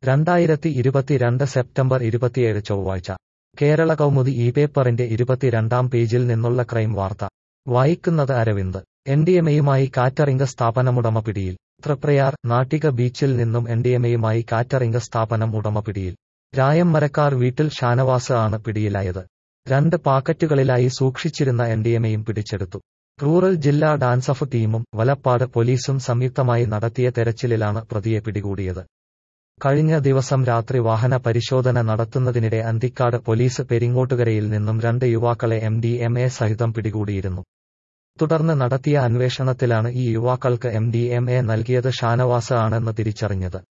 രണ്ടായിരത്തി ഇരുപത്തിരണ്ട് സെപ്റ്റംബർ ഇരുപത്തിയേഴ് ചൊവ്വാഴ്ച കേരള കൗമുദി ഈ പേപ്പറിന്റെ ഇരുപത്തിരണ്ടാം പേജിൽ നിന്നുള്ള ക്രൈം വാർത്ത വായിക്കുന്നത് അരവിന്ദ് എൻഡിഎംഎയുമായി കാറ്ററിംഗ് സ്ഥാപനമുടമ പിടിയിൽ തൃപ്രയാർ നാട്ടിക ബീച്ചിൽ നിന്നും എൻഡിഎംഎയുമായി കാറ്ററിംഗ് സ്ഥാപനം ഉടമ പിടിയിൽ രായമ്മരക്കാർ വീട്ടിൽ ഷാനവാസ് ആണ് പിടിയിലായത് രണ്ട് പാക്കറ്റുകളിലായി സൂക്ഷിച്ചിരുന്ന എൻഡിഎംഎയും പിടിച്ചെടുത്തു റൂറൽ ജില്ലാ ഡാൻസഫ് ടീമും വലപ്പാട് പോലീസും സംയുക്തമായി നടത്തിയ തെരച്ചിലിലാണ് പ്രതിയെ പിടികൂടിയത് കഴിഞ്ഞ ദിവസം രാത്രി വാഹന പരിശോധന നടത്തുന്നതിനിടെ അന്തിക്കാട് പോലീസ് പെരിങ്ങോട്ടുകരയിൽ നിന്നും രണ്ട് യുവാക്കളെ എം ഡി എം എ സഹിതം പിടികൂടിയിരുന്നു തുടർന്ന് നടത്തിയ അന്വേഷണത്തിലാണ് ഈ യുവാക്കൾക്ക് എം ഡി എം എ നൽകിയത് ഷാനവാസ് ആണെന്ന് തിരിച്ചറിഞ്ഞത്